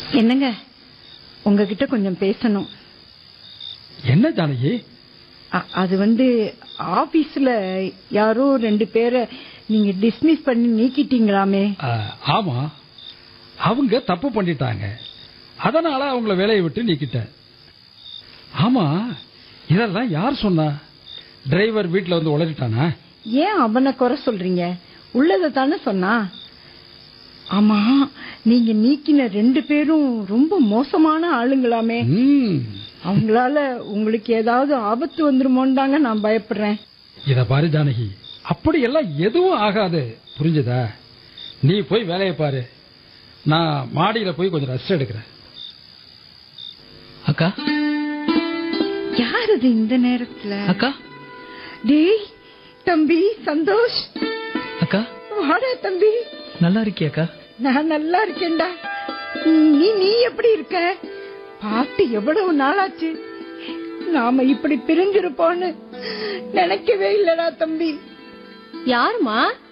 என்னங்க உங்ககிட்ட கொஞ்சம் பேசணும் என்ன ஜானகி அ- அது வந்து ஆபீஸ்ல யாரோ ரெண்டு பேரை நீங்க டிஸ்மிஸ் பண்ணி நீக்கிட்டீங்களாமே ஆ, ஆமா அவங்க தப்பு பண்ணிட்டாங்க அதனால அவங்கள வேலையை விட்டு நீக்கிட்டேன் ஆமா இதெல்லாம் யார் சொன்னா டிரைவர் வீட்ல வந்து உளறிட்டானா ஏன் அவனை குறை சொல்றீங்க உள்ளதை தானே சொன்னா ஆமா நீங்க நீக்கின ரெண்டு பேரும் ரொம்ப மோசமான ஆளுங்களாமே ம், அவங்களால உங்களுக்கு ஏதாவது ஆபத்து வந்துருமோன்னு தாங்க நான் பயப்படுறேன் இத பாரு ஜானகி அப்படி எல்லாம் எதுவும் ஆகாது புரிஞ்சுதா நீ போய் வேலையை பாரு நான் மாடியில போய் கொஞ்சம் ரெஸ்ட் எடுக்கிறேன் அக்கா யார் அது இந்த நேரத்துல அக்கா டேய் தம்பி சந்தோஷ் அக்கா வாடா தம்பி நல்லா இருக்கியாக்கா நான் நல்லா இருக்கேன்டா நீ நீ எப்படி இருக்க பார்த்து எவ்வளவு நாளாச்சு நாம இப்படி பிரிஞ்சிருப்போம்னு நினைக்கவே இல்லடா தம்பி யாருமா